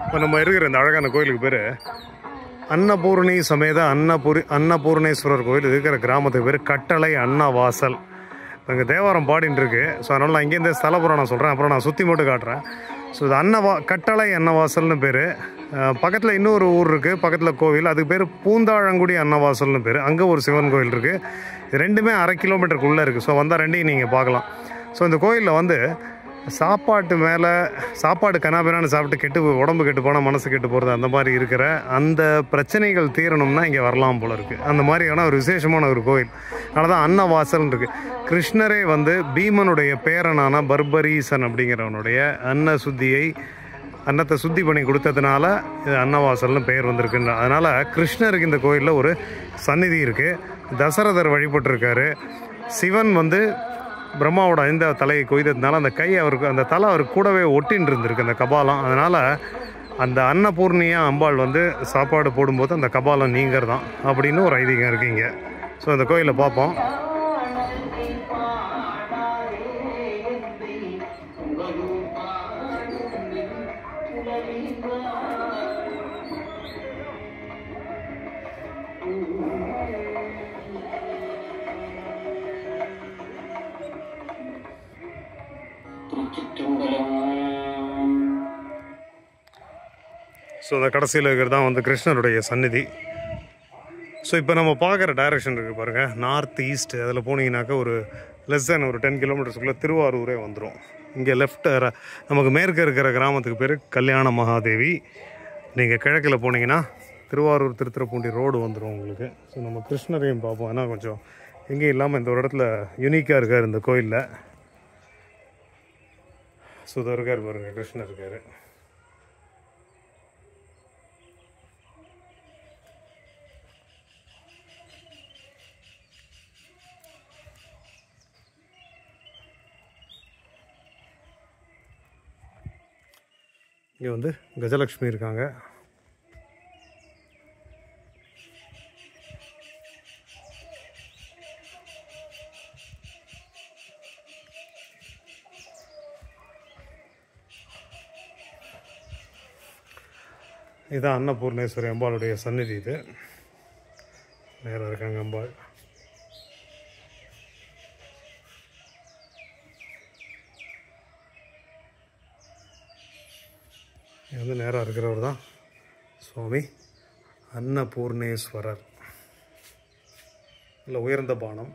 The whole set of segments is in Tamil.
இப்போ நம்ம இருக்கிற இந்த அழகான கோயிலுக்கு பேர் அன்னபூர்ணி சமேத அன்னபூரி அன்னபூர்ணேஸ்வரர் கோயில் இருக்கிற கிராமத்துக்கு பேர் கட்டளை அன்னவாசல் இங்கே தேவாரம் பாடின்னு இருக்கு ஸோ அதனால் நான் இங்கேருந்து ஸ்தலபுரம் நான் சொல்கிறேன் அப்புறம் நான் சுற்றி மட்டும் காட்டுறேன் ஸோ இது அன்னவா கட்டளை அன்னவாசல்னு பேர் பக்கத்தில் இன்னொரு ஊர் இருக்குது பக்கத்தில் கோவில் அதுக்கு பேர் பூந்தாழங்குடி அன்னவாசல்னு பேர் அங்கே ஒரு சிவன் கோயில் இருக்குது இது ரெண்டுமே அரை கிலோமீட்டருக்குள்ளே இருக்குது ஸோ வந்தால் ரெண்டையும் நீங்கள் பார்க்கலாம் ஸோ இந்த கோயிலில் வந்து சாப்பாட்டு மேலே சாப்பாடு கனாபினான்னு சாப்பிட்டு கெட்டு போ- உடம்பு கெட்டு போனால் மனசு கெட்டு போகிறது அந்த மாதிரி இருக்கிற அந்த பிரச்சனைகள் தீரணும்னா இங்கே வரலாம் போல இருக்குது அந்த மாதிரியான ஒரு விசேஷமான ஒரு கோயில் அதனால தான் அன்னவாசல் இருக்குது கிருஷ்ணரே வந்து பீமனுடைய பேரனான பர்பரீசன் அப்படிங்கிறவனுடைய அன்ன சுத்தியை அன்னத்தை சுத்தி பண்ணி கொடுத்ததுனால இது அன்னவாசல்னு பெயர் வந்திருக்குன்ற அதனால் கிருஷ்ணருக்கு இந்த கோயிலில் ஒரு சந்நிதி இருக்குது தசரதர் வழிபட்டிருக்காரு சிவன் வந்து பிரம்மாவோட ஐந்த தலையை கொய்ததுனால அந்த கை அவருக்கு அந்த தலை அவருக்கு கூடவே ஒட்டின்னு இருந்திருக்கு அந்த கபாலம் அதனால் அந்த அன்னபூர்ணியா அம்பாள் வந்து சாப்பாடு போடும்போது அந்த கபாலம் நீங்கிறதான் அப்படின்னு ஒரு ஐதீகம் இருக்குங்க ஸோ அந்த கோயிலை பார்ப்போம் ஸோ அந்த கடைசியில் இருக்கிறது தான் வந்து கிருஷ்ணருடைய சந்நிதி ஸோ இப்போ நம்ம பார்க்குற டைரக்ஷன் இருக்குது பாருங்கள் நார்த் ஈஸ்ட் அதில் போனீங்கன்னாக்கா ஒரு லெஸ் தென் ஒரு டென் கிலோமீட்டர்ஸ்க்குள்ளே திருவாரூரே வந்துடும் இங்கே லெஃப்ட் நமக்கு மேற்க இருக்கிற கிராமத்துக்கு பேர் கல்யாண மகாதேவி நீங்கள் கிழக்கில் போனீங்கன்னா திருவாரூர் திருத்துறைப்பூண்டி ரோடு வந்துடும் உங்களுக்கு ஸோ நம்ம கிருஷ்ணரையும் பார்ப்போம் ஏன்னா கொஞ்சம் எங்கேயும் இல்லாமல் இந்த ஒரு இடத்துல யூனிக்காக இருக்கார் இந்த கோயிலில் ஸோ இதோ இருக்கார் பாருங்க கிருஷ்ணர் இருக்கார் இங்கே வந்து கஜலக்ஷ்மி இருக்காங்க இதுதான் அன்னபூர்ணேஸ்வரி அம்பாளுடைய சந்நிதி இது நேராக இருக்காங்க அம்பாள் இது வந்து நேராக இருக்கிறவர் தான் சுவாமி அன்னபூர்ணேஸ்வரர் இல்லை உயர்ந்த பானம்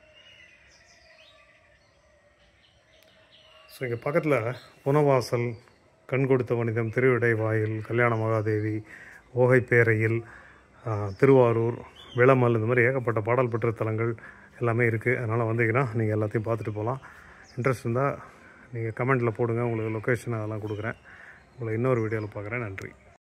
ஸோ இங்கே பக்கத்தில் புனவாசல் கண் கொடுத்த வனிதம் திருவிடை வாயில் கல்யாண மகாதேவி ஓகைப்பேரையில் ஆ, திருவாரூர் விளமல் இந்த மாதிரி ஏகப்பட்ட பாடல் பெற்ற தலங்கள் எல்லாமே இருக்குது அதனால் வந்தீங்கன்னா நீங்கள் எல்லாத்தையும் பார்த்துட்டு போகலாம் இன்ட்ரெஸ்ட் இருந்தால் நீங்கள் கமெண்ட்டில் போடுங்க உங்களுக்கு லொக்கேஷன் அதெல்லாம் கொடுக்குறேன் உங்களை இன்னொரு வீடியோவில் பார்க்குறேன் நன்றி